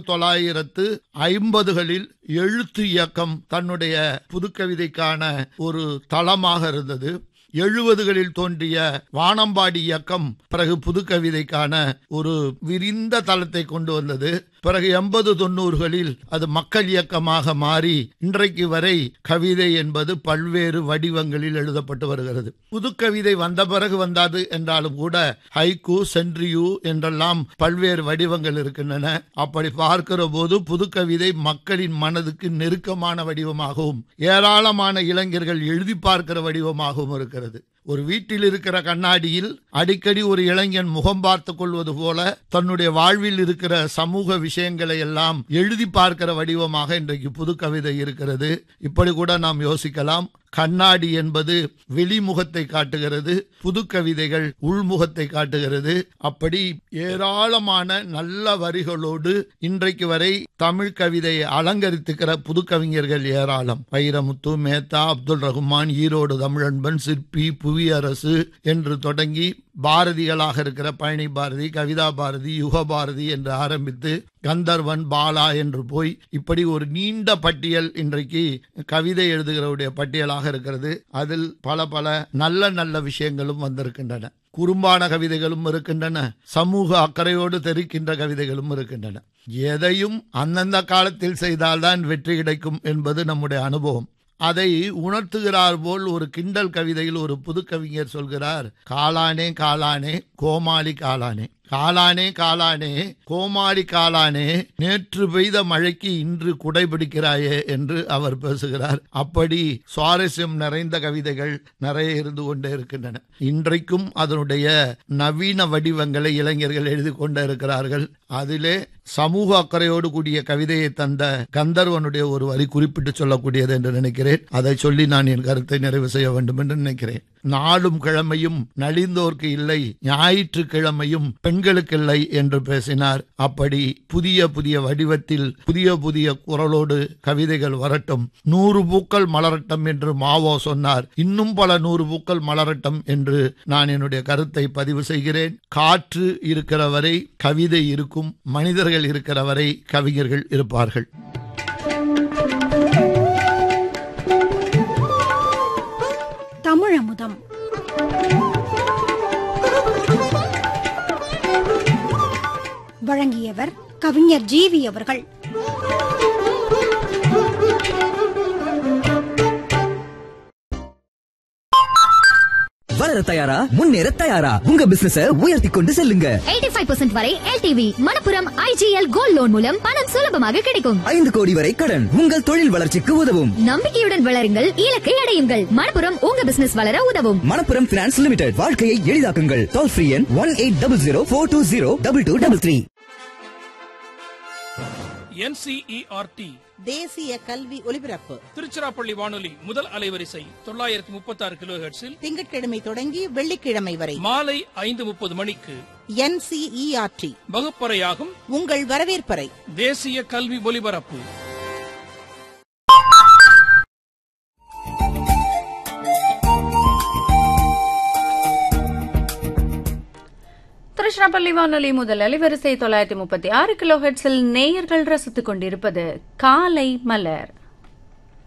தொள்ளாயிரத்து ஐம்பதுகளில் எழுத்து இயக்கம் தன்னுடைய புதுக்கவிதைக்கான ஒரு தளமாக இருந்தது எழுபதுகளில் தோன்றிய வானம்பாடி இயக்கம் பிறகு புதுக்கவிதைக்கான ஒரு விரிந்த தளத்தை கொண்டு வந்தது பிறகு எண்பது தொண்ணூறுகளில் அது மக்கள் இயக்கமாக மாறி இன்றைக்கு வரை கவிதை என்பது பல்வேறு வடிவங்களில் எழுதப்பட்டு வருகிறது புதுக்கவிதை வந்த பிறகு வந்தது என்றாலும் கூட ஹைக்கு சென்ட்ரியூ என்றெல்லாம் பல்வேறு வடிவங்கள் இருக்கின்றன அப்படி பார்க்கிற போது புதுக்கவிதை மக்களின் மனதுக்கு நெருக்கமான வடிவமாகவும் ஏராளமான இளைஞர்கள் எழுதி பார்க்கிற வடிவமாகவும் இருக்கிறது ஒரு வீட்டில் இருக்கிற கண்ணாடியில் அடிக்கடி ஒரு இளைஞன் முகம் பார்த்து கொள்வது போல தன்னுடைய வாழ்வில் இருக்கிற சமூக விஷயங்களை எல்லாம் எழுதி பார்க்கிற வடிவமாக இன்றைக்கு புது கவிதை இருக்கிறது இப்படி கூட நாம் யோசிக்கலாம் கண்ணாடி என்பது வெளிமுகத்தை காட்டுகிறது புது கவிதைகள் உள்முகத்தை காட்டுகிறது அப்படி ஏராளமான நல்ல வரிகளோடு இன்றைக்கு வரை தமிழ் கவிதையை அலங்கரித்துக்கிற புது கவிஞர்கள் ஏராளம் வைரமுத்து மேத்தா அப்துல் ரஹ்மான் ஈரோடு தமிழன்பன் சிற்பி புவியரசு என்று தொடங்கி பாரதிகளாக இருக்கிற பழனி பாரதி கவிதா பாரதி யுக பாரதி என்று ஆரம்பித்து கந்தர்வன் பாலா என்று போய் இப்படி ஒரு நீண்ட பட்டியல் இன்றைக்கு கவிதை எழுதுகிறவருடைய பட்டியலாக இருக்கிறது அதில் பல பல நல்ல நல்ல விஷயங்களும் வந்திருக்கின்றன குறும்பான கவிதைகளும் இருக்கின்றன சமூக அக்கறையோடு தெரிக்கின்ற கவிதைகளும் இருக்கின்றன எதையும் அந்தந்த காலத்தில் செய்தால்தான் வெற்றி கிடைக்கும் என்பது நம்முடைய அனுபவம் அதை உணர்த்துகிறார் போல் ஒரு கிண்டல் கவிதையில் ஒரு புது கவிஞர் சொல்கிறார் காலானே காலானே கோமாளி காலானே காலானே காலானே கோமாளி காலானே நேற்று பெய்த மழைக்கு இன்று குடைபிடிக்கிறாயே என்று அவர் பேசுகிறார் அப்படி சுவாரஸ்யம் நிறைந்த கவிதைகள் நிறைய இருந்து கொண்டே இருக்கின்றன இன்றைக்கும் அதனுடைய நவீன வடிவங்களை இளைஞர்கள் எழுதி கொண்டே இருக்கிறார்கள் அதிலே சமூக அக்கறையோடு கூடிய கவிதையை தந்த கந்தர்வனுடைய ஒரு வரி குறிப்பிட்டு சொல்லக்கூடியது என்று நினைக்கிறேன் அதை சொல்லி நான் என் கருத்தை நிறைவு செய்ய வேண்டும் என்று நினைக்கிறேன் நாளும் கிழமையும் நலிந்தோர்க்கு இல்லை ஞாயிற்றுக்கிழமையும் பெண்களுக்கு இல்லை என்று பேசினார் அப்படி புதிய புதிய வடிவத்தில் புதிய புதிய குரலோடு கவிதைகள் வரட்டும் நூறு பூக்கள் மலரட்டும் என்று மாவோ சொன்னார் இன்னும் பல நூறு பூக்கள் மலரட்டும் என்று நான் என்னுடைய கருத்தை பதிவு செய்கிறேன் காற்று இருக்கிற வரை கவிதை இருக்கும் மனிதர்கள் இருக்கிற வரை கவிஞர்கள் இருப்பார்கள் தமிழமுதம் வழங்கியவர் கவிஞர் ஜீவி அவர்கள் வளர தயாரா முன்னேற தயாரா உங்க பிசினஸ உயர்த்தி கொண்டு செல்லுங்க 85% வரை LTV Manappuram IGL gold loan மூலம் பணம் சுலபமாக கிடைக்கும் ஐந்து கோடி வரை கடன் உங்கள் தொழில் வளர்ச்சிக்கு உதவும் நம்பிக்கையுடன் வளருங்கள் இலக்கை அடையுங்கள் மணப்புரம் உங்க பிசினஸ் வளர உதவும் மணப்புரம் பினான்ஸ் லிமிடெட் வாழ்க்கையை எளிதாக்குங்கள் டோல் ஃப்ரீ எண் one eight double zero four two zero double two double three NCERT தேசிய கல்வி ஒலிபரப்பு திருச்சிராப்பள்ளி வானொலி முதல் அலைவரிசை தொள்ளாயிரத்தி முப்பத்தி ஆறு கிலோ ஹெர்ட்ஸில் திங்கட்கிழமை தொடங்கி வெள்ளிக்கிழமை வரை மாலை ஐந்து முப்பது மணிக்கு என்சிஇஆர்டி வகுப்பறையாகும் உங்கள் வரவேற்பறை தேசிய கல்வி ஒலிபரப்பு திருச்சிராப்பள்ளி வானொலி முதல் அலைவரிசை தொள்ளாயிரத்தி முப்பத்தி ஆறு கிலோ ஹெட்ஸில் நேயர்கள் ரசித்துக் கொண்டிருப்பது காலை மலர்